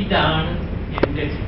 ഇതാണ് എന്റെ ചിട്ട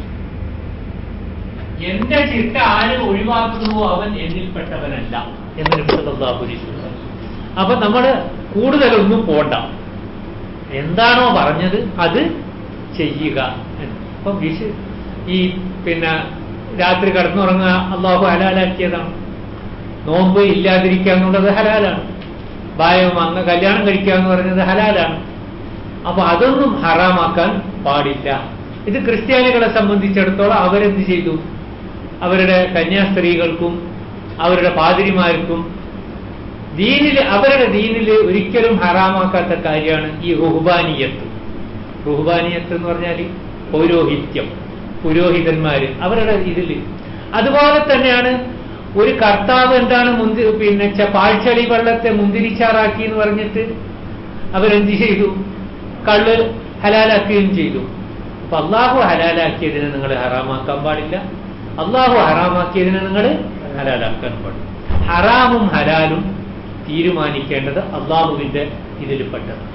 എന്റെ ചിട്ട ആര് ഒഴിവാക്കുന്നുവോ അവൻ എന്നിൽപ്പെട്ടവനല്ല എന്ന് നബി അപ്പൊ നമ്മള് കൂടുതലൊന്നും പോണ്ട എന്താണോ പറഞ്ഞത് അത് ചെയ്യുക എന്ന്. അപ്പൊ വിശ ഈ പിന്നെ രാത്രി കടന്നുറങ്ങുക അള്ളാഹു ഹലാലാക്കിയതാണ് നോമ്പ് ഇല്ലാതിരിക്കുക എന്നുള്ളത് ഹലാലാണ് ഭായവും അങ്ങ് കല്യാണം കഴിക്കുക എന്ന് പറയുന്നത് ഹലാലാണ് അപ്പൊ അതൊന്നും ഹറാമാക്കാൻ പാടില്ല ഇത് ക്രിസ്ത്യാനികളെ സംബന്ധിച്ചിടത്തോളം അവരെന്ത് ചെയ്തു അവരുടെ കന്യാസ്ത്രീകൾക്കും അവരുടെ പാതിരിമാർക്കും ദീനില് അവരുടെ ദീനില് ഒരിക്കലും ഹറാമാക്കാത്ത കാര്യമാണ് ഈ റുഹുബാനിയത്ത് റുഹുബാനിയത്ത് എന്ന് പറഞ്ഞാൽ പൗരോഹിത്യം പുരോഹിതന്മാര് അവരുടെ ഇതില് അതുപോലെ തന്നെയാണ് ഒരു കർത്താവ് എന്താണ് മുന്തി പിന്നെ ച- പാഴ്ചളി വെള്ളത്തെ മുന്തിരിച്ചാറാക്കി എന്ന് പറഞ്ഞിട്ട് അവരെന്ത് ചെയ്തു കള്ള് ഹലാലാക്കുകയും ചെയ്തു അപ്പൊ അള്ളാഹു ഹലാലാക്കിയതിനെ നിങ്ങൾ ഹറാമാക്കാൻ പാടില്ല അള്ളാഹു ഹറാമാക്കിയതിനെ നിങ്ങൾ ഹലാലാക്കാൻ പാടില്ല ഹറാമും ഹലാലും തീരുമാനിക്കേണ്ടത് അള്ളാഹുവിന്റെ ഇതിൽപ്പെട്ടതാണ്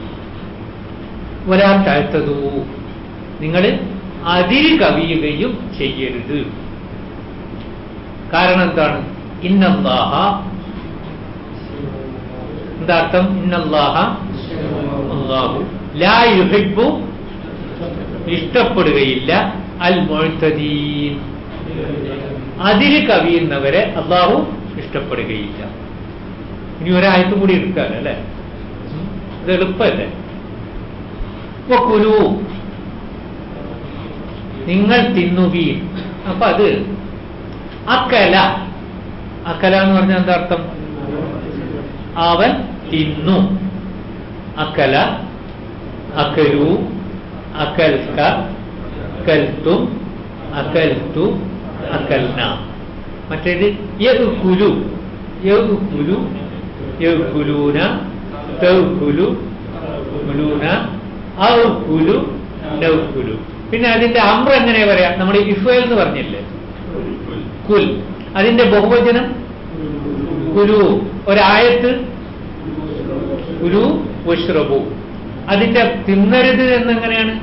ഒരാൾ താഴ്ത്തതൂ നിങ്ങൾ അതിര് കവിയുകയും ചെയ്യരുത് കാരണം എന്താണ് ഇന്നല്ലാഹ എന്താ അർത്ഥം ഇന്നല്ലാഹ അല്ലാഹു ലാ യുഹിബ്ബു ഇഷ്ടപ്പെടുകയില്ല അൽ മുഅ്തദീൻ അതിര് കവിയുന്നവരെ അള്ളാഹു ഇഷ്ടപ്പെടുകയില്ല ഇനി ഒരായത്ത് കൂടി എടുക്കാല്ലോ അല്ലെ ഇത് എളുപ്പമല്ലേ കുലു നിങ്ങൾ തിന്നുകയും അപ്പൊ അത് അക്കല അക്കല എന്ന് പറഞ്ഞാൽ എന്താ അർത്ഥം അവൻ തിന്നു അക്കല അക്കലു അക്കൽക്ക അക്കൽത്തും അക്കൽത്തു അക്കൽന മറ്റേത് യകുലു യകുലു യകുലൂന തൗകുലു കുലൂന ഔകുലു നൗകുലു പിന്നെ അതിന്റെ അമ്ര എങ്ങനെ പറയാ നമ്മൾ ഇഫൽ എന്ന് പറഞ്ഞില്ലേ കുൽ അതിന്റെ ബഹുവചനം കുരു ഒരായത്ത് കുരു വഷ്റബു അതിന്റെ തിന്നരുത് എന്നെങ്ങനെയാണ്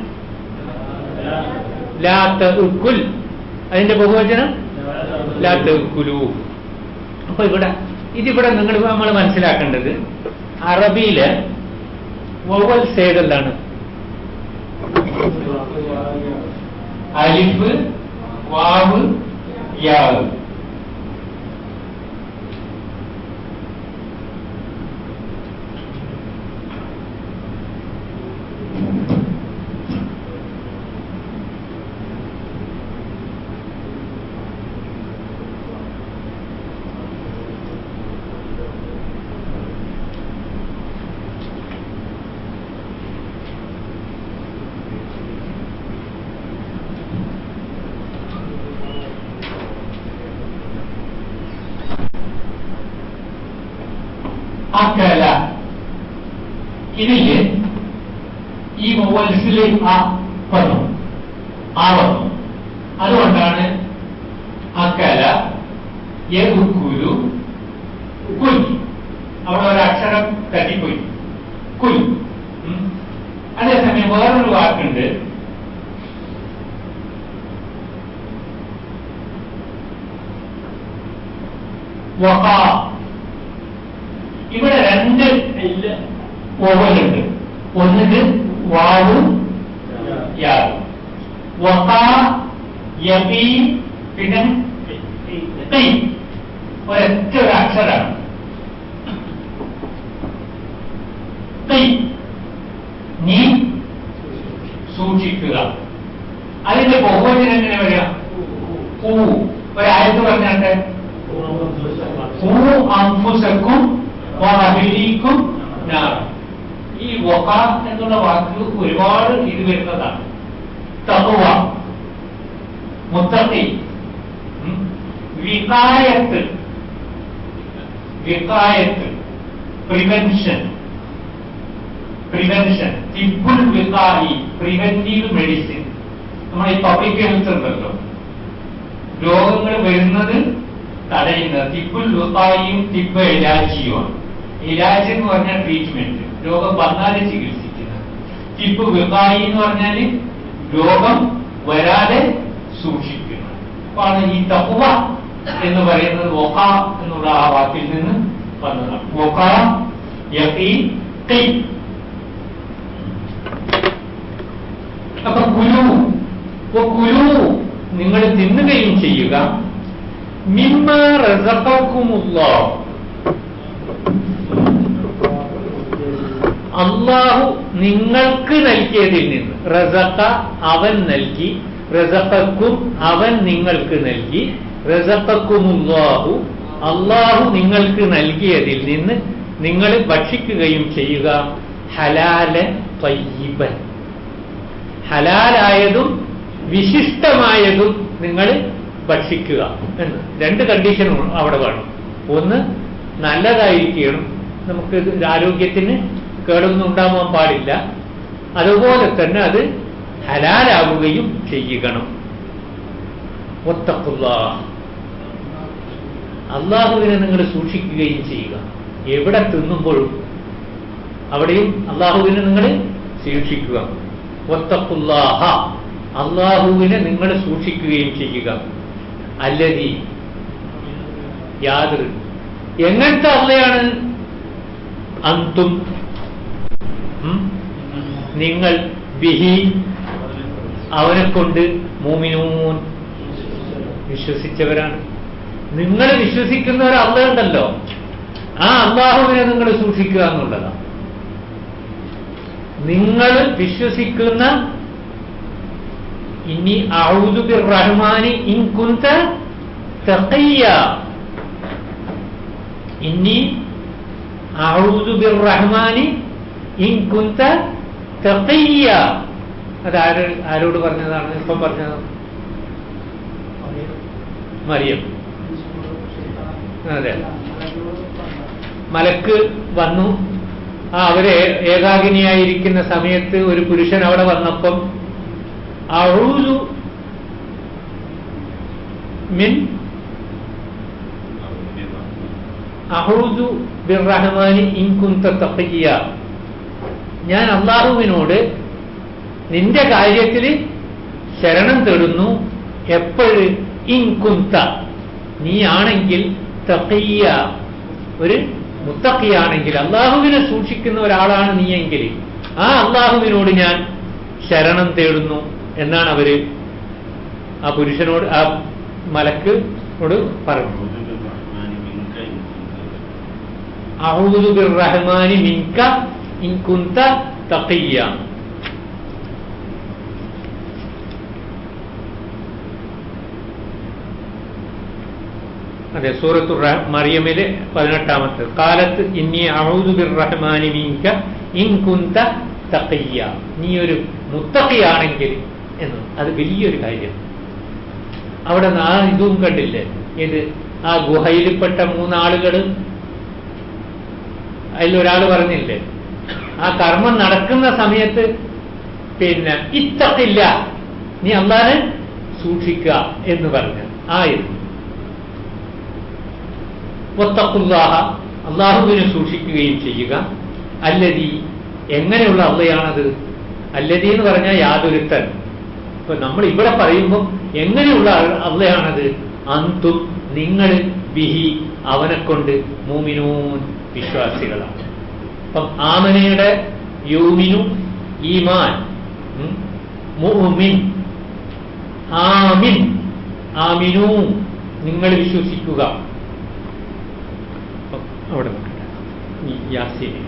ലാത്ത ഉക്കുൽ അതിന്റെ ബഹുവചനം ലാത്ത ഉക്കുലു അപ്പൊ ഇവിടെ ഇതിവിടെ നിങ്ങൾ നമ്മൾ മനസ്സിലാക്കേണ്ടത് അറബിയില് വവൽ സേഡല്ലാണ് അലിഫ് വാവ് യാവ് അക്കല ഇതില് ഈ വോവൽസിലെ ആ വന്നു ആ വന്നു അതുകൊണ്ടാണ് അക്കല യകുലു കുൽ അവിടെ ഒരു അക്ഷരം തട്ടിപ്പോയി കുൽ ഉം. അതേസമയം വേറൊരു വാക്കുണ്ട് വഖാ ഇവിടെ രണ്ട് ഓവലുണ്ട് ഒന്നിത് വാവും യാവും വഖാ യബി പിന്നെ ഖി. ഒരൊറ്റ ഒരു അക്ഷരാണ് ഖി. നീ സൂക്ഷിക്കുക അതിന്റെ ബഹുവചനം എങ്ങനെ വരിക ഊ ഒരായത്ത് പറഞ്ഞാട്ടെ ഊ അംഫുസക്കും വഅഹ്ലീക്കും നാർ ഈ വഖ എന്നുള്ള വാക്ക് ഒരുപാട് ഇത് വരുന്നതാണ് തഖ്വ മുത്തഖി ഉം, വികായത്ത് വികായത്ത് പ്രിവെൻഷൻ പ്രിവെൻഷൻ തിബുൽ വികായി പ്രിവെന്റീവ് മെഡിസിൻ നമ്മുടെ ഈ പബ്ലിക് ഹെൽത്ത് ഉണ്ടല്ലോ രോഗങ്ങൾ വരുന്നത് തടയുന്നത് തിബുൽ വികായിയും തിബ ഇലാജിയുമാണ് ഇലാജ് എന്ന് പറഞ്ഞാൽ ട്രീറ്റ്മെന്റ് രോഗം വന്നാല് ചികിത്സിക്കുന്നത് തിബ് വികായി എന്ന് പറഞ്ഞാല് രോഗം വരാതെ സൂക്ഷിക്കുന്നു അപ്പാണ് ഈ തഹുവ എന്ന് പറയുന്നത് വൊക്ക എന്നുള്ള ആ വാക്കിൽ നിന്ന് വന്നതാണ് വൊക്ക യഖീൻ ഖീ. അപ്പൊ കുലു അപ്പൊ കുലു നിങ്ങൾ തിന്നുകയും ചെയ്യുക മിമ്മ റസഖക്കുമുല്ലാഹ് അള്ളാഹു നിങ്ങൾക്ക് നൽകിയതിൽ നിന്ന് റസഖ അവൻ നൽകി റസഖക്കും അവൻ നിങ്ങൾക്ക് നൽകി റസഖക്കുമുല്ലാഹു അള്ളാഹു നിങ്ങൾക്ക് നൽകിയതിൽ നിന്ന് നിങ്ങൾ ഭക്ഷിക്കുകയും ചെയ്യുക ഹലാലൻ തയ്യിബൻ ഹലാലായതും വിശിഷ്ടമായതും നിങ്ങൾ ഭക്ഷിക്കുക എന്ന് രണ്ട് കണ്ടീഷനും അവിടെ വേണം ഒന്ന് നല്ലതായിരിക്കണം നമുക്ക് ഇത് ആരോഗ്യത്തിന് കേടൊന്നും ഉണ്ടാവാൻ പാടില്ല അതുപോലെ തന്നെ അത് ഹലാലാവുകയും ചെയ്യണം ഒത്തക്കുള്ള അള്ളാഹുവിനെ നിങ്ങൾ സൂക്ഷിക്കുകയും ചെയ്യുക എവിടെ തിന്നുമ്പോഴും അവിടെയും അള്ളാഹുവിനെ നിങ്ങൾ സൂക്ഷിക്കുക ഒത്തക്കുല്ലാഹ അള്ളാഹുവിനെ നിങ്ങൾ സൂക്ഷിക്കുകയും ചെയ്യുക അല്ലതി യാതൊരു എങ്ങനത്തെ അള്ളയാണ് അന്തും ഉം? നിങ്ങൾ ബിഹി അവനെ കൊണ്ട് മൂമിനൂൻ വിശ്വസിച്ചവരാണ് നിങ്ങൾ വിശ്വസിക്കുന്ന ഒരു അള്ള ഉണ്ടല്ലോ ആ അള്ളാഹുവിനെ നിങ്ങൾ സൂക്ഷിക്കുക എന്നുള്ളതാണ് നിങ്ങൾ വിശ്വസിക്കുന്ന ഇനി ഔദു ബിർ റഹ്മാനി ഇൻ കുന്ത തഖയ്യ ഇനി ഔദു ബിർ റഹ്മാനി ഇൻ കുന്ത തഖയ്യ അത് ആര് ആരോട് പറഞ്ഞതാണ് ഇപ്പം പറഞ്ഞത് മറിയം അതെ മലക്ക് വന്നു ആ അവര് ഏകാഗിനിയായിരിക്കുന്ന സമയത്ത് ഒരു പുരുഷൻ അവിടെ വന്നപ്പം അഴൂതു മിൻ അഹൂദു ബിർറഹ്മാനി ഇൻകുന്ത തഖിയ ഞാൻ അള്ളാഹുവിനോട് നിന്റെ കാര്യത്തിൽ ശരണം തേടുന്നു എപ്പോഴ് ഇൻകുന്ത നീ ആണെങ്കിൽ തഖിയ ഒരു മുത്തഖിയാണെങ്കിൽ അള്ളാഹുവിനെ സൂക്ഷിക്കുന്ന ഒരാളാണ് നീയെങ്കിൽ ആ അള്ളാഹുവിനോട് ഞാൻ ശരണം തേടുന്നു എന്നാണ് അവര് ആ പുരുഷനോട് ആ മലക്കിനോട് പറഞ്ഞു അഊദു ബിർറഹ്മാനി മിൻക ഇൻ കുന്ത തഖിയ അതെ സൂറത്തു റഹ് മറിയമിലെ പതിനെട്ടാമത്തെ കാലത്ത് ഇനി അഊദു ബിർറഹ്മാനി മിൻക ഇൻ കുന്ത തഖിയ നീ ഒരു മുത്തഖിയാണെങ്കിൽ എന്ന് അത് വലിയൊരു കാര്യം അവിടെ ആ ഇതും കണ്ടില്ലേ ഇത് ആ ഗുഹയിൽപ്പെട്ട മൂന്നാളുകൾ അതിലൊരാൾ പറഞ്ഞില്ലേ ആ കർമ്മം നടക്കുന്ന സമയത്ത് പിന്നെ ഇത്തക്കില്ല നീ അള്ളാനെ സൂക്ഷിക്കുക എന്ന് പറഞ്ഞു ആയിരുന്നു ഒത്തക്കുല്ലാഹ അള്ളാഹുവിനെ സൂക്ഷിക്കുകയും ചെയ്യുക അല്ലതി എങ്ങനെയുള്ള അള്ളയാണത് അല്ലതി എന്ന് പറഞ്ഞാൽ യാതൊരുത്തൻ ഇപ്പൊ നമ്മൾ ഇവിടെ പറയുമ്പോൾ എങ്ങനെയുള്ള അള്ളയാണത് അന്തും നിങ്ങൾ ബിഹി അവനെ കൊണ്ട് മൂമിനൂൻ വിശ്വാസികളാണ് അപ്പം ആമനയുടെ യൂമിനു ഈമാൻ ഉം, മുഅ്മിൻ ആമിൻ ആമിനു നിങ്ങൾ വിശ്വസിക്കുക അപ്പം അവിടെ നോക്കട്ടെ ഈ യാസീനെ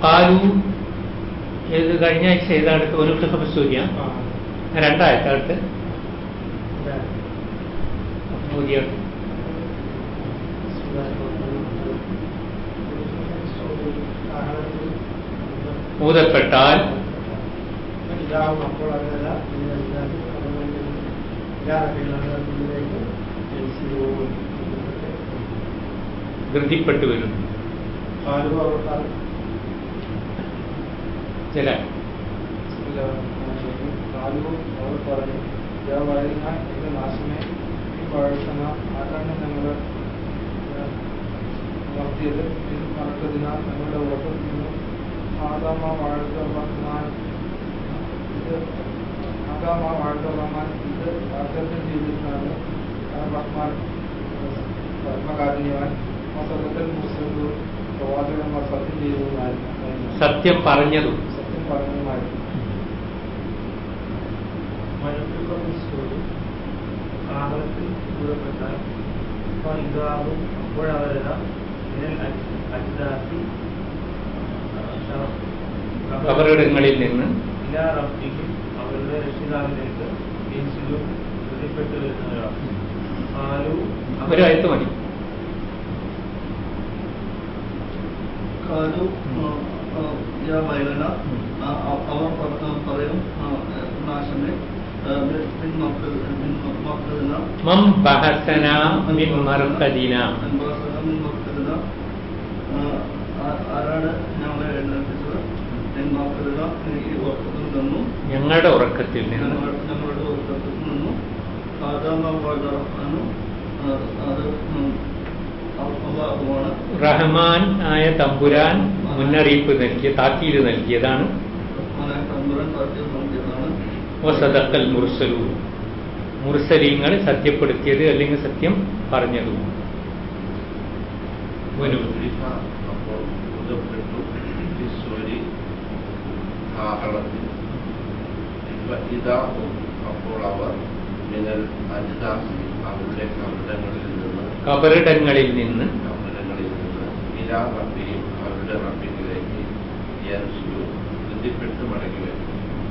കാലു ഇത് കഴിഞ്ഞ ആഴ്ച ഏതാടുത്ത് ഒരു സൂര്യ രണ്ടാഴ്ച അടുത്ത് പുതിയ ഊതപ്പെട്ടാൽ അപ്പോൾ അതല്ല ധൃതിപ്പെട്ടു വരുന്നു കാലു അവർ ചില കാലു അവർ പറഞ്ഞു യാ വയലിന എന്റെ നാശമേ ഈ പഴസന ആരാണ് ഞങ്ങൾ വളർത്തിയത് ഇത് മറക്കതിനാൽ ഞങ്ങളുടെ ഉറക്കം നിന്ന് ആദാമ വാഴ്ത്ത റഹ്മാൻ ഇത് ആദാമ വാഴ്ത്ത റഹ്മാൻ ഇത് വാഗ്ദത്തം ചെയ്തിട്ടാണ് റഹ്മാൻ പരമകാരുണ്യവാൻ മസലത്തിൽ മുസ്ലിം പ്രവാചകന്മാർ സത്യം ചെയ്തതുമായിരുന്നു സത്യം പറഞ്ഞതും സത്യം പറഞ്ഞതുമായിരുന്നു കാലത്തിൽ ദൂരപ്പെട്ടാൽ ഇതാകും അപ്പോഴവരല്ല ഇതിനെ അജിതാക്കി കബറിടങ്ങളിൽ നിന്ന് എല്ലാ റബ്ബിക്കും അവരുടെ രക്ഷിതാവിലേക്ക് ജനിച്ചിലും ധൃതിപ്പെട്ടു വരുന്നവരാണ് ആലു ഒരു ആയത്ത് മതി കാലു യാ വയലന അവർ പറ- പറയും ആ, നാശമേ മക്കളിന മം ബഹസന മിൻ മർക്കദിന മിൻ മക്കളിന ആരാണ് ഞങ്ങളെ എഴുന്നേൽപ്പിച്ചത് മിൻ മക്കളിന ഈ ഉറക്കത്തിൽ നിന്നും ഞങ്ങളുടെ ഉറക്കത്തിൽ നിന്ന് ഞങ്ങൾ- ഞങ്ങളുടെ ഉറക്കത്തിൽ നിന്നും ആദാമ വാഴാനും അത് അള്ളാഹുവാണ് റഹ്മാൻ ആയ തമ്പുരാൻ മുന്നറിയിപ്പ് നൽകിയ താക്കീത് നൽകിയതാണ് അങ്ങനെ തമ്പുരാൻ താല്പര്യം നൽകിയതാണ് വസദക്കൽ മുർസലു മുർസലീങ്ങൾ സത്യപ്പെടുത്തിയത് അല്ലെങ്കിൽ സത്യം പറഞ്ഞതും വനു ഖലീഫ അപ്പോൾ ബുധപ്പെട്ടു ഈശ്വരി കാഹളത്തിൽ ഇതാവും അപ്പോൾ അവർ മിനൽ അജിദാസി അവരുടെ കവിടങ്ങളിൽ നിന്ന് കബറിടങ്ങളിൽ നിന്ന് കവിടങ്ങളിൽ നിന്ന് ഇലാ റബ്ബിയും അവരുടെ റബ്ബിലേക്ക് യൻസിലു ബുദ്ധിപ്പെട്ട് മടങ്ങി വരും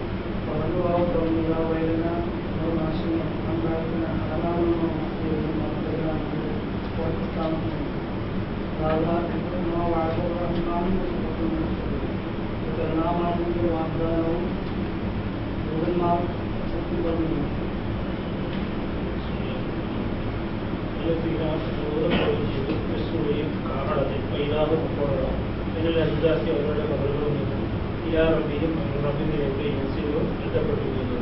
അവരുടെ കബറുകളിൽ നിന്നും ഇലാ റബ്ബിയും റബ്ബിലേക്ക് യൻസിലും എഴുതപ്പെട്ടിരിക്കുന്നത്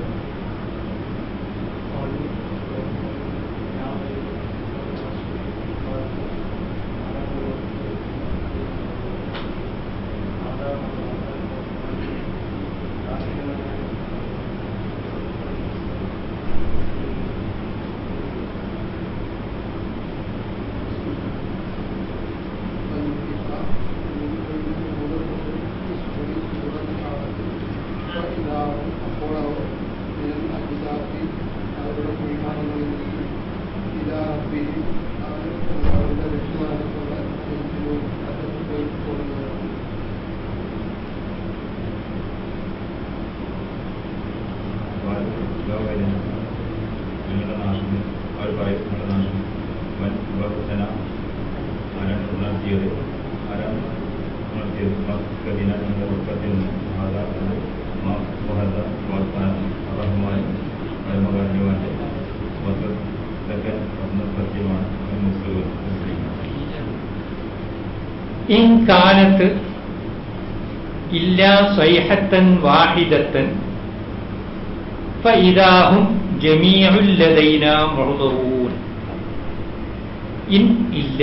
അപ്പോൾ അവർ അജിതാക്കി അവരുടെ കുഴിമാനങ്ങളിൽ നിന്ന് ഇതാ റബ്ബിയും അവരുടെ രക്ഷിതാക്കളുടെ അദ്ദേഹം പോയി കൊടുക്കുന്നത് നിങ്ങളുടെ നാശം അവർ പറയും നിങ്ങളുടെ നാശം വൻ വിഭജന ആരാണ് ഉണർത്തിയത് ആരാണ് ഉണർത്തിയത് മക്കതിന നിങ്ങളുടെ ഉറക്കത്തിൽ നിന്ന് ആദാ മഹദ വാഗ്ദാനം റഹ്മാൻ പരമകാര്യവാന്റെ വസ്ത്രത്തൊക്കെ സത്യമാണ് മുസ്ലിം മുസ്ലിം ഇൻ കാലത്ത് ഇല്ല സ്വൈഹത്തൻ വാഹിദത്തൻ ഫഇദാഹും ജമീഉൽ ലദൈന മുഹ്ദറൂൻ ഇൻ ഇല്ല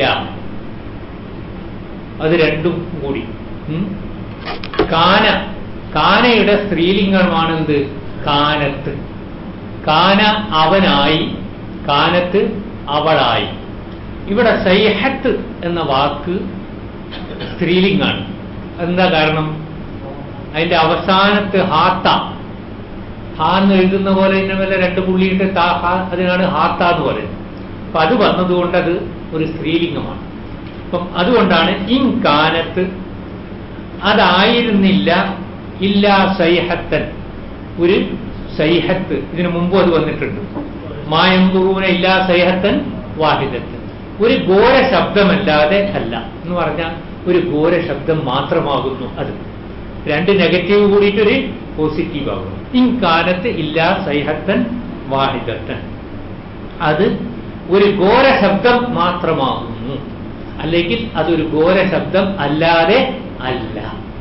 അത് രണ്ടും കൂടി ഉം. കാന കാനയുടെ സ്ത്രീലിംഗമാണെന്ത് കാനത്ത് കാന അവനായി കാനത്ത് അവളായി ഇവിടെ സൈഹത്ത് എന്ന വാക്ക് സ്ത്രീലിംഗാണ് എന്താ കാരണം അതിന്റെ അവസാനത്ത് ഹാത്ത ഹാ എന്ന് എഴുതുന്ന പോലെ തന്നെ വല്ല രണ്ട് പുള്ളിയിട്ട് താ ഹാ അതിനാണ് ഹാത്ത എന്ന് പറയുന്നത് അപ്പൊ അത് വന്നതുകൊണ്ട് അത് ഒരു സ്ത്രീലിംഗമാണ് അപ്പം അതുകൊണ്ടാണ് ഇൻ കാനത്ത് അതായിരുന്നില്ല ഇല്ലാ സൈഹത്തൻ ഒരു സൈഹത്ത് ഇതിനു മുമ്പ് അത് വന്നിട്ടുണ്ട് മായന്തൂറൂന ഇല്ലാ സൈഹത്തൻ വാഹിദത്തൻ ഒരു ഘോര ശബ്ദമല്ലാതെ അല്ല എന്ന് പറഞ്ഞാൽ ഒരു ഘോര ശബ്ദം മാത്രമാകുന്നു അത് രണ്ട് നെഗറ്റീവ് കൂടിയിട്ടൊരു പോസിറ്റീവ് ആകുന്നു ഇൻകാലത്ത് ഇല്ലാ സൈഹത്തൻ വാഹിദത്തൻ അത് ഒരു ഘോര ശബ്ദം മാത്രമാകുന്നു അല്ലെങ്കിൽ അതൊരു ഘോര ശബ്ദം അല്ലാതെ അല്ല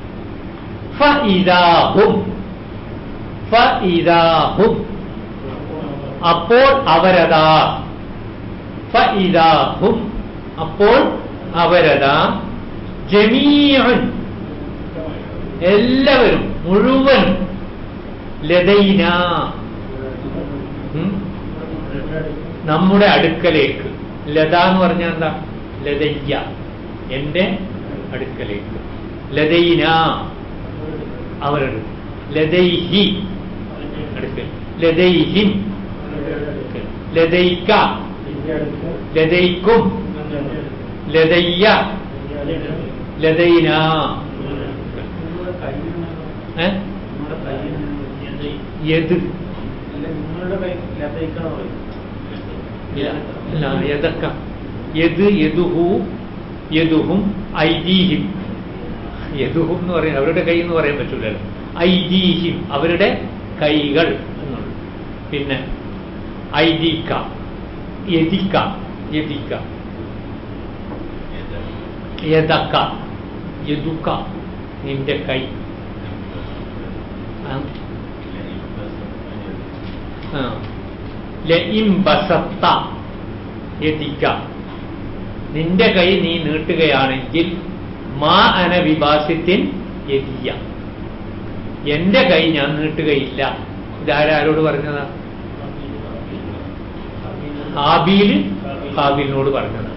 ഫഇദാഹും ഫഇദാഹും അപ്പോൾ അവരതാ ഫഇദാഹും അപ്പോൾ അവരതാ ജമീഅൻ എല്ലാവരും മുഴുവൻ ലതൈന ഉം? നമ്മുടെ അടുക്കലേക്ക് ലത എന്ന് പറഞ്ഞാൽ എന്താ ലതയ്യ എന്റെ അടുക്കലേക്ക് ലതൈന അവരുടെ ലതൈഹി അടുക്കൽ ലതൈഹിം ലതൈക്ക ലതൈക്കും ലതയ്യ ലതൈന ഏ? യത് നിങ്ങളുടെ കൈ ലതയ്ക്കണോ ഇല്ല ഇല്ല, യദക്ക യത് യദുഹു യദുഹും ഐദീഹിം യദുഹും എന്ന് പറയാൻ അവരുടെ കൈ എന്ന് പറയാൻ പറ്റൂലല്ലോ ഐദീഹിം അവരുടെ കൈകൾ എന്നുള്ളത് പിന്നെ ഐദീക്ക യദിക്ക യദിക്ക യദക്ക യദുക്ക നിന്റെ കൈ ആ. ആ. ലഇം ബസത്ത യദിക്ക നിന്റെ കൈ നീ നീട്ടുകയാണെങ്കിൽ മാ അന വിഭാസിത്തിൻ യദിയ എന്റെ കൈ ഞാൻ നീട്ടുകയില്ല ഇതാരാരോട് പറഞ്ഞതാ ഹാബീല് ഹാബീലിനോട് പറഞ്ഞതാണ്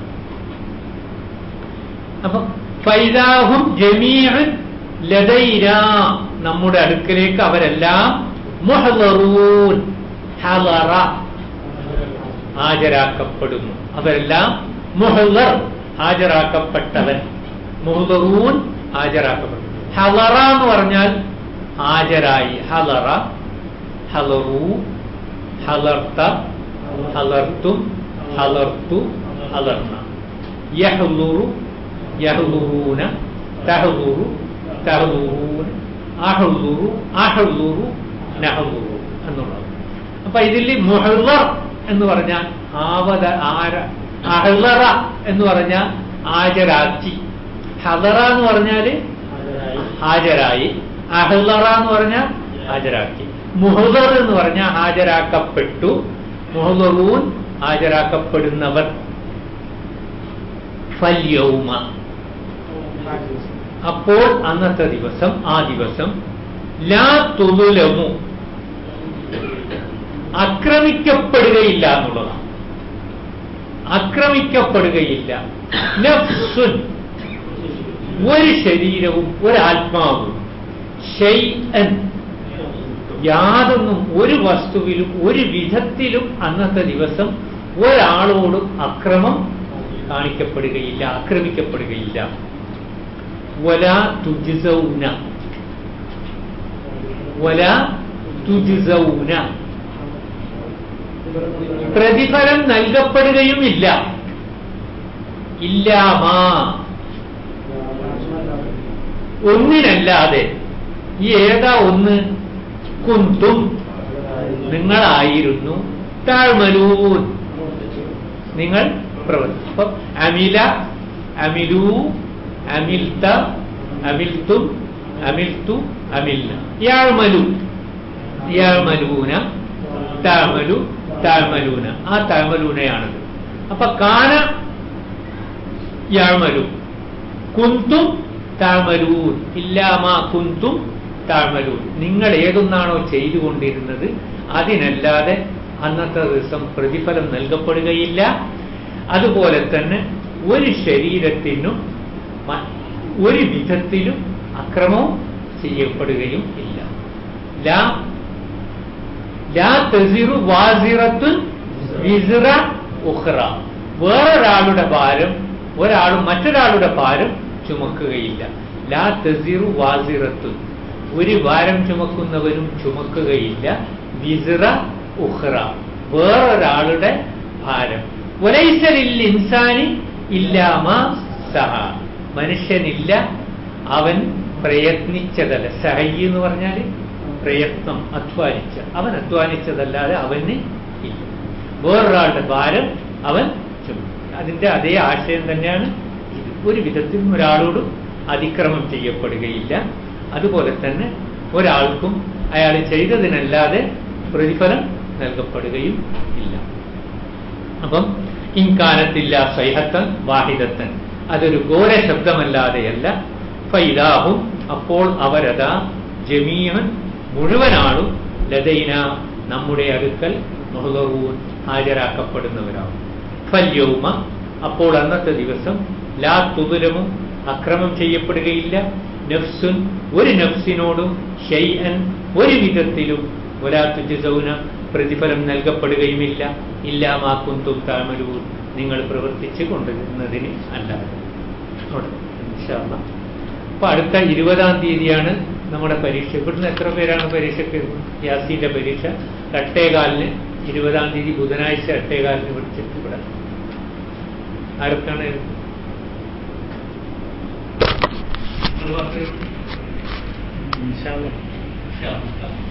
അപ്പൊ ഫൈദാഹും ജമീഅൻ ലദൈന നമ്മുടെ അടുക്കലേക്ക് അവരെല്ലാം മുഹദറൂൻ ഹലറ ഹാജരാക്കപ്പെടുന്നു അവരെല്ലാം മുഹദർ ഹാജരാക്കപ്പെട്ടവൻ മുഹദറൂൻ ഹാജരാക്കപ്പെട്ടു ഹലറ എന്ന് പറഞ്ഞാൽ ഹാജരായി ഹലറ ഹലറു ഹലർത്ത ഹലർത്തും ഹലർത്തു ഹലർന്ന യഹ്ലുറു യഹ്ലുറൂന തഹ്ലുറു തഹ്ലുറൂൻ അഹ്ലുറു അഹ്ലുറു നഹ്ലുറു എന്നുള്ളത് അപ്പൊ ഇതിൽ മുഹള്ളർ എന്ന് പറഞ്ഞാൽ ആവത ആര അഹ്ലറ എന്ന് പറഞ്ഞാൽ ഹാജരാക്കി ഹലറ എന്ന് പറഞ്ഞാല് ഹാജരായി അഹ്ലറ എന്ന് പറഞ്ഞാൽ ഹാജരാക്കി മുഹദർ എന്ന് പറഞ്ഞാൽ ഹാജരാക്കപ്പെട്ടു മുഹദറൂൻ ഹാജരാക്കപ്പെടുന്നവർ ഫല്യൗമ അപ്പോൾ അന്നത്തെ ദിവസം ആ ദിവസം ലാ തുലുലമു ആക്രമിക്കപ്പെടുകയില്ല എന്നുള്ളതാണ് ആക്രമിക്കപ്പെടുകയില്ല നഫ്സുൻ ഒരു ശരീരവും ഒരാത്മാവും ഷൈഅൻ യാതൊന്നും ഒരു വസ്തുവിലും ഒരു വിധത്തിലും അന്നത്തെ ദിവസം ഒരാളോടും അക്രമം കാണിക്കപ്പെടുകയില്ല ആക്രമിക്കപ്പെടുകയില്ല വല തുജിസൗന വല തുജിസൗന പ്രതിഫലം നൽകപ്പെടുകയുമില്ല ഇല്ലാമാ ഒന്നിനല്ലാതെ ഈ ഏതാ ഒന്ന് കുന്തും നിങ്ങളായിരുന്നു താഴ്മലൂൻ നിങ്ങൾ പ്രവർത്തി അപ്പൊ അമില അമിലു അമിൽത്ത അമിൽത്തും അമിൽത്തു അമില്ല യാഴ്മലു യാഴ്മലൂന താഴ്മലു താഴ്മലൂന ആ താഴ്മലൂനയാണത് അപ്പൊ കാന യാഴ്മലു കുന്തും താഴ്മലൂൻ ഇല്ലാമാ കുന്തും താഴ്മലൂൻ നിങ്ങൾ ഏതൊന്നാണോ ചെയ്തുകൊണ്ടിരുന്നത് അതിനല്ലാതെ അന്നത്തെ ദിവസം പ്രതിഫലം നൽകപ്പെടുകയില്ല അതുപോലെ തന്നെ ഒരു ശരീരത്തിനും മ- ഒരു വിധത്തിലും അക്രമവും ചെയ്യപ്പെടുകയും ഇല്ല ലാ ലാ തസിറു വാസിറത്തുൻ വിസിറ ഉഖ്റ വേറൊരാളുടെ ഭാരം ഒരാളും മറ്റൊരാളുടെ ഭാരം ചുമക്കുകയില്ല ലാ തസിറു വാസിറത്തു ഒരു ഭാരം ചുമക്കുന്നവരും ചുമക്കുകയില്ല വിസിറ ഉഹ്റ വേറൊരാളുടെ ഭാരം ഒലൈസലിൽ ഇൻസാനി ഇല്ലാമ സഹ മനുഷ്യനില്ല അവൻ പ്രയത്നിച്ചതല്ല സഹി എന്ന് പറഞ്ഞാൽ പ്രയത്നം അധ്വാനിച്ച അവൻ അധ്വാനിച്ചതല്ലാതെ അവന് ഇല്ല വേറൊരാളുടെ ഭാരം അവൻ ചുമക്കും അതിന്റെ അതേ ആശയം തന്നെയാണ് ഇത് ഒരു വിധത്തിലും ഒരാളോടും അതിക്രമം ചെയ്യപ്പെടുകയില്ല അതുപോലെ തന്നെ ഒരാൾക്കും അയാൾ ചെയ്തതിനല്ലാതെ പ്രതിഫലം നൽകപ്പെടുകയും ഇല്ല അപ്പം ഇൻകാനത്തില്ല സ്വൈഹത്തൻ വാഹിദത്തൻ അതൊരു ഘോര ശബ്ദമല്ലാതെയല്ല ഫൈദാഹും അപ്പോൾ അവരതാ ജമീഹൻ മുഴുവനാളും ലതൈന നമ്മുടെ അടുക്കൽ മുഹദറൂൻ ഹാജരാക്കപ്പെടുന്നവരാകും ഫല്യൗമ അപ്പോൾ അന്നത്തെ ദിവസം ലാ തുതുലമും അക്രമം ചെയ്യപ്പെടുകയില്ല നഫ്സുൻ ഒരു നഫ്സിനോടും ഷെയ്അൻ ഒരു വിധത്തിലും ഒരാ തുജസൗന പ്രതിഫലം നൽകപ്പെടുകയുമില്ല ഇല്ലാമാക്കുന്തും താമരൂർ നിങ്ങൾ പ്രവർത്തിച്ചു കൊണ്ടിരുന്നതിന് അല്ലാതെ അവിടെ ഇൻഷാ അല്ലാ. അപ്പൊ അടുത്ത ഇരുപതാം തീയതിയാണ് നമ്മുടെ പരീക്ഷ ഇവിടുന്ന് എത്ര പേരാണ് പരീക്ഷയ്ക്ക് യാസീന്റെ പരീക്ഷ എട്ടേകാലിന് ഇരുപതാം തീയതി ബുധനാഴ്ച എട്ടേകാലിന് വിളിച്ചിട്ട് ഇവിടെ ആർക്കാണ് നിങ്ങൾ പറഞ്ഞത്? ഇൻഷാ അല്ലാ. ഇൻഷാ അല്ലാ.